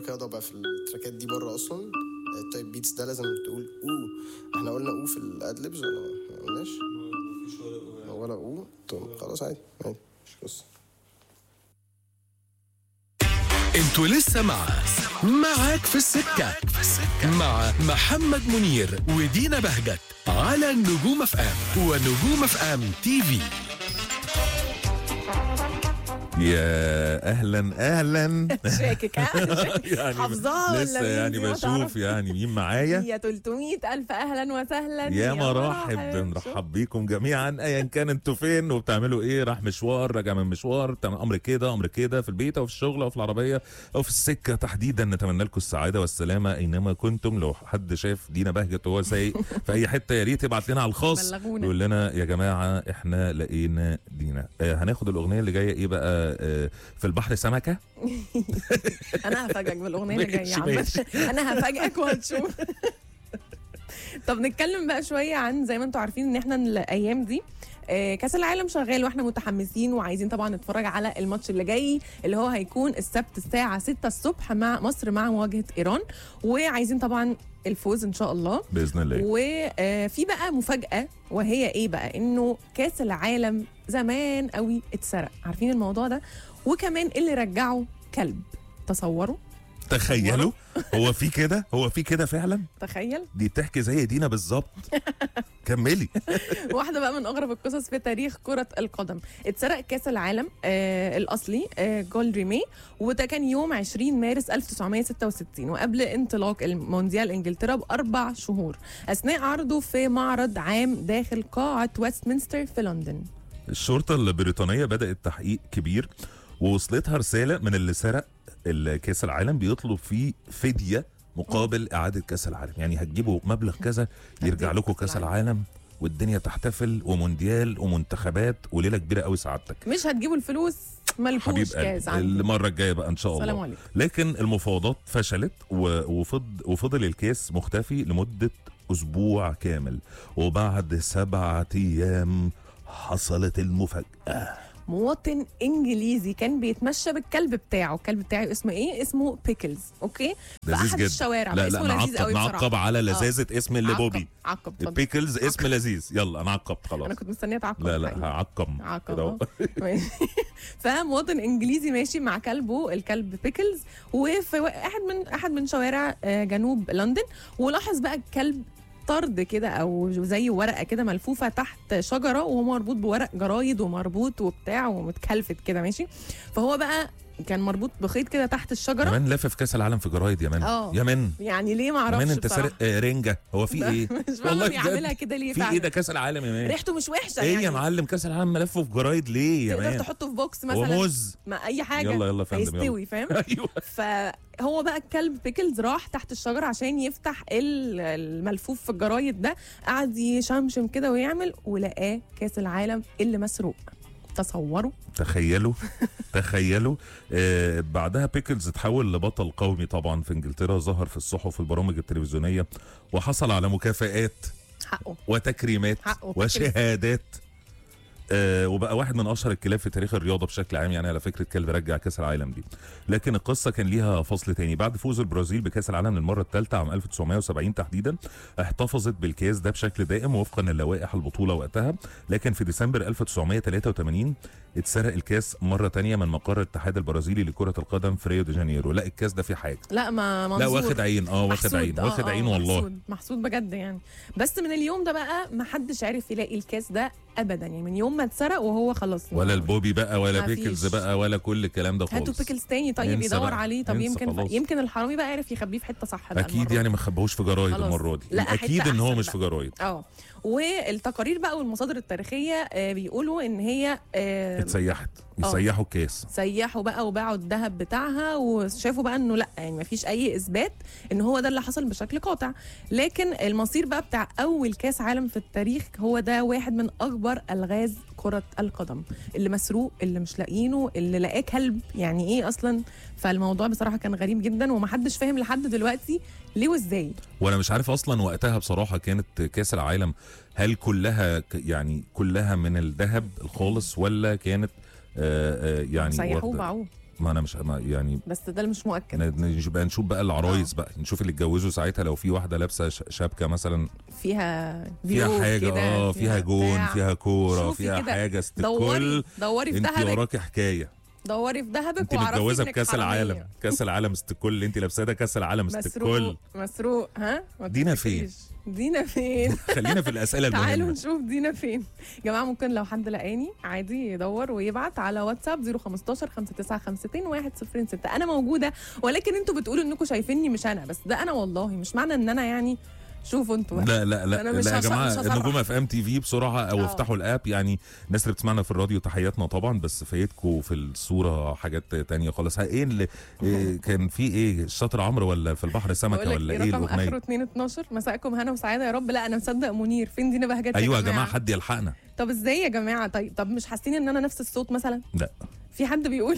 كده بقى في التراكات دي بره اصلا التايب بيتس ده لازم تقول او احنا قلنا او في الادلبس ولا ما قلناش ولا او طب خلاص عادي عادي مش قصه انتوا لسه مع معاك في السكة مع محمد منير ودينا بهجت على النجوم اف ام ونجوم اف ام تي في يا اهلا اهلا شاكك ها يعني حافظاها ولا لسه مين يعني دي؟ ما بشوف تعرف. يعني مين معايا يا 300 ألف أهلا وسهلا يا مراحب شوف. بنرحب بيكم جميعا ايا كان انتوا فين وبتعملوا ايه راح مشوار راجع من مشوار بتعمل امر كده امر كده في البيت او في الشغل او في العربيه او في السكه تحديدا نتمنى لكم السعاده والسلامه اينما كنتم لو حد شاف دينا بهجت وهو سايق في اي حته يا ريت يبعت لنا على الخاص بلغونا. يقول لنا يا جماعه احنا لقينا دينا آه هناخد الاغنيه اللي جايه ايه بقى آه في البحر سمكه أنا هفاجئك بالأغنية اللي جاية ماشي، عامة ماشي. أنا هفاجئك وهتشوف طب نتكلم بقى شوية عن زي ما انتوا عارفين ان احنا الأيام دي آه، كاس العالم شغال واحنا متحمسين وعايزين طبعا نتفرج على الماتش اللي جاي اللي هو هيكون السبت الساعة 6 الصبح مع مصر مع مواجهة ايران وعايزين طبعا الفوز ان شاء الله باذن الله وفي بقى مفاجأة وهي ايه بقى انه كاس العالم زمان قوي اتسرق عارفين الموضوع ده وكمان اللي رجعه كلب تصوروا تخيلوا هو في كده هو في كده فعلا تخيل دي بتحكي زي دينا بالظبط كملي واحدة بقى من أغرب القصص في تاريخ كرة القدم اتسرق كأس العالم آه الأصلي آه جول ريمي وده كان يوم 20 مارس 1966 وقبل انطلاق المونديال إنجلترا بأربع شهور أثناء عرضه في معرض عام داخل قاعة ويستمنستر في لندن الشرطه البريطانيه بدات تحقيق كبير ووصلتها رساله من اللي سرق الكاس العالم بيطلب فيه فديه مقابل اعاده كاس العالم يعني هتجيبوا مبلغ كذا يرجع هديكوا لكم كأس كاس العالم. العالم والدنيا تحتفل ومونديال ومنتخبات وليله كبيره قوي سعادتك مش هتجيبوا الفلوس حبيب ملكوش كاس قلبي عندي المره الجايه بقى ان شاء السلام الله عليكم لكن المفاوضات فشلت و- وفض وفضل الكاس مختفي لمدة أسبوع كامل وبعد سبعة أيام حصلت المفاجأة مواطن انجليزي كان بيتمشى بالكلب بتاعه الكلب بتاعه اسمه ايه اسمه بيكلز اوكي في لذيذ احد جدا الشوارع لا اسمه لا لذيذ نعقب قوي نعقب بصراحه على لذاذة اسم اللي عقب- بوبي عقب اتفضل بيكلز اسم لذيذ يلا أنا عقبت خلاص انا كنت مستنيه تعقب لا لا حقيقي. هعقم عقب كده أهو. أهو. ماشي. فمواطن انجليزي ماشي مع كلبه الكلب بيكلز وفي احد من احد من شوارع آه، جنوب لندن ولاحظ بقى الكلب طرد كده او زي ورقه كده ملفوفه تحت شجره وهو مربوط بورق جرايد ومربوط وبتاع ومتكلفت كده ماشي فهو بقى كان مربوط بخيط كده تحت الشجره يا من لف كاس العالم في جرايد يا من آه. يا من يعني ليه ما يا اعرفش من انت بصراحة. سارق آه، رنجة هو في ده ايه مش فاهمه بيعملها بجد. كده ليه في فعلا ايه ده كاس العالم يا مان ريحته مش وحشه ايه يعني يا معلم كاس العالم ملفه في جرايد ليه يا تقدر مان تحطه في بوكس هو مثلا موز ما اي حاجه يلا يلا يا فندم يلا هيستوي فاهم ايوه فهو بقى الكلب بيكلز راح تحت الشجره عشان يفتح ال- الملفوف في الجرايد ده قعد يشمشم كده ويعمل ولقاه كاس العالم اللي مسروق تصوروا تخيلوا تخيلوا آه بعدها بيكلز اتحول لبطل قومي طبعا في انجلترا ظهر في الصحف والبرامج التلفزيونيه وحصل على مكافآت حقه وتكريمات حقه بيكلز. وشهادات آه وبقى واحد من اشهر الكلاب في تاريخ الرياضه بشكل عام يعني على فكره كلب رجع كاس العالم دي لكن القصه كان ليها فصل تاني بعد فوز البرازيل بكاس العالم للمره الثالثه عام 1970 تحديدا احتفظت بالكاس ده بشكل دائم وفقا للوائح البطوله وقتها لكن في ديسمبر 1983 اتسرق الكاس مره تانية من مقر الاتحاد البرازيلي لكره القدم في ريو دي جانيرو لا الكاس ده فيه حاجه لا ما منظور لا واخد عين اه واخد محسود. عين آه، واخد آه، عين والله محسود محسود بجد يعني بس من اليوم ده بقى ما حدش عارف يلاقي الكاس ده ابدا يعني من يوم ما اتسرق وهو خلاص ولا البوبي بقى ولا ما بيكلز فيش. بقى ولا كل الكلام ده خالص هاتوا بيكلز تاني طيب انسى يدور بقى. عليه طب انسى يمكن خلاص. يمكن الحرامي بقى عرف يخبيه في حته صح بقى اكيد المرة يعني دي. ما خبوش في جرايد خلاص. المره دي لا، حتة اكيد ان هو أحسن مش بقى. في جرايد اه والتقارير بقى والمصادر التاريخيه آه، بيقولوا ان هي آه، اتسيحت آه. يسيحوا الكاس سيحوا بقى وباعوا الذهب بتاعها وشافوا بقى انه لا يعني ما فيش اي اثبات ان هو ده اللي حصل بشكل قاطع لكن المصير بقى بتاع اول كاس عالم في التاريخ هو ده واحد من اكبر الغاز كرة القدم اللي مسروق اللي مش لاقيينه اللي لقاه كلب يعني ايه اصلا فالموضوع بصراحة كان غريب جدا ومحدش فاهم لحد دلوقتي ليه وازاي وانا مش عارف اصلا وقتها بصراحه كانت كاس العالم هل كلها ك- يعني كلها من الذهب الخالص ولا كانت آه آه يعني سيحوه واخدة- وباعوه ما انا مش ما يعني بس ده اللي مش مؤكد ن- نبقى نشوف بقى العرايس بقى نشوف اللي اتجوزوا ساعتها لو في واحده لابسه ش- شبكه مثلا فيها فيها فيو حاجه كده، اه فيها جون بتاع. فيها كوره شوفي فيها كده، حاجه ست دوري الكل دوري في انت ذهبك وراكي حكايه دوري في ذهبك انت وعرفي متجوزه إنك بكاس حرامية. العالم كاس العالم ست الكل اللي انت لابساه ده كاس العالم ست مسروق الكل مسروق ها ما دينا تفتكريش. دينا فين خلينا في الاسئله تعالوا المهمه نشوف دينا فين يا جماعه ممكن لو حد لقاني عادي يدور ويبعت على واتساب 015 5952 106 انا موجوده ولكن انتوا بتقولوا انكم شايفيني مش انا بس ده انا والله مش معنى ان انا يعني شوفوا انتوا بقى. لا لا لا أنا مش لا يا هص- جماعه مش هصرح. النجوم اف ام تي في بسرعه او آه. افتحوا الاب يعني الناس اللي بتسمعنا في الراديو تحياتنا طبعا بس فايتكم في الصوره حاجات تانية خالص ها، ايه اللي إيه كان في ايه الشاطر عمرو ولا في البحر سمكه بقول لك ولا إيه ايه رقم اخره الاغنيه 2 12 مساءكم هنا وسعاده يا رب لا انا مصدق منير فين دينا بهجت ايوه يا جماعه حد يلحقنا طب ازاي يا جماعه طيب طب مش حاسين ان انا نفس الصوت مثلا لا في حد بيقول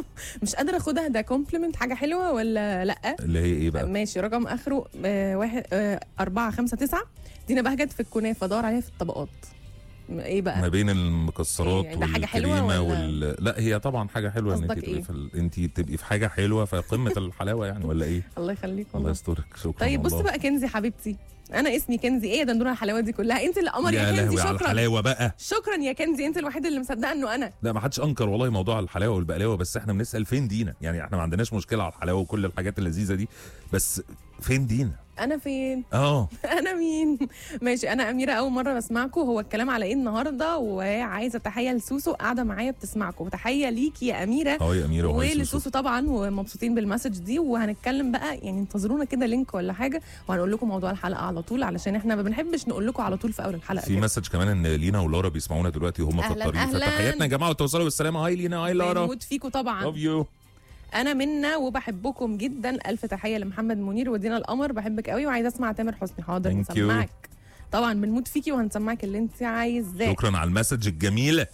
مش قادره اخدها ده كومبلمنت حاجه حلوه ولا لا اللي هي ايه بقى ماشي رقم اخره آه، واحد آه، أربعة خمسة تسعة دينا بهجت في الكنافة دور عليها في الطبقات م- ايه ما بقى بين المكسرات إيه، ده حاجة حلوة والكريمه ولا- وال... لا هي طبعا حاجه حلوه ان انت قصدك تبقي إيه؟ في ال... انت تبقي في حاجه حلوه فقمه الحلاوه يعني ولا ايه الله يخليك الله والله يسترك شكرا طيب بص والله. بقى كنزي حبيبتي انا اسمي كنزي ايه يا دندوره الحلاوه دي كلها انت اللي قمر يا, يا كنزي لهوي على شكرا الحلاوه بقى شكرا يا كنزي انت الوحيد اللي مصدقه انه انا لا ما حدش انكر والله موضوع الحلاوه والبقلاوه بس احنا بنسال فين دينا يعني احنا ما عندناش مشكله على الحلاوه وكل الحاجات اللذيذه دي بس فين دينا انا فين اه انا مين ماشي انا اميره اول مره بسمعكم هو الكلام على ايه النهارده وعايزه تحيه لسوسو قاعده معايا بتسمعكم تحيه ليكي يا اميره اه يا اميره وهي سوسو ولسوسو طبعا ومبسوطين بالمسج دي وهنتكلم بقى يعني انتظرونا كده لينك ولا حاجه وهنقول لكم موضوع الحلقه على طول علشان احنا ما بنحبش نقول لكم على طول في اول الحلقه في كده. مسج كمان ان لينا ولارا بيسمعونا دلوقتي وهم في أهلاً، الطريق أهلاً. فتحياتنا يا جماعه وتوصلوا بالسلامه هاي لينا هاي لارا بنموت فيكم طبعا لاف يو انا منا وبحبكم جدا الف تحيه لمحمد منير ودينا القمر بحبك قوي وعايزه اسمع تامر حسني حاضر Thank you. نسمعك طبعا بنموت فيكي وهنسمعك اللي انت عايزاه شكرا على المسج الجميله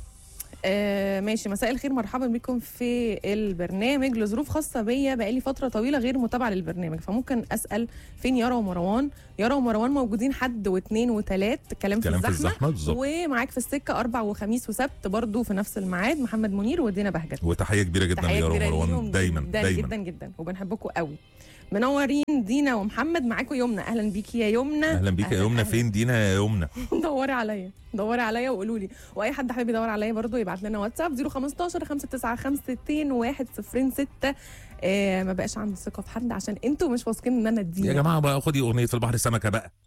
آه ماشي مساء الخير مرحبا بكم في البرنامج لظروف خاصه بيا بقالي فتره طويله غير متابعه للبرنامج فممكن اسال فين يارا ومروان يارا ومروان موجودين حد واثنين وثلاث كلام, كلام في في الزحمه الزحمه بالظبط ومعاك في السكه اربع وخميس وسبت برضو في نفس الميعاد محمد منير ودينا بهجت وتحيه كبيره جدا تحيه ليارا كبيره ومروان ليهم دايما جدا دايما جدا جدا وبنحبكم قوي منورين دينا ومحمد معاكم يمنى اهلا بيكي يا يمنى اهلا بيك يا يمنى فين دينا يا يمنى دوري عليا دوري عليا وقولوا لي واي حد حابب يدور عليا برضو يبعت لنا واتساب 015 595 106 آه ما بقاش عندي ثقه في حد عشان انتوا مش واثقين ان انا يا دي جماعه بقى خدي اغنيه في البحر سمكه بقى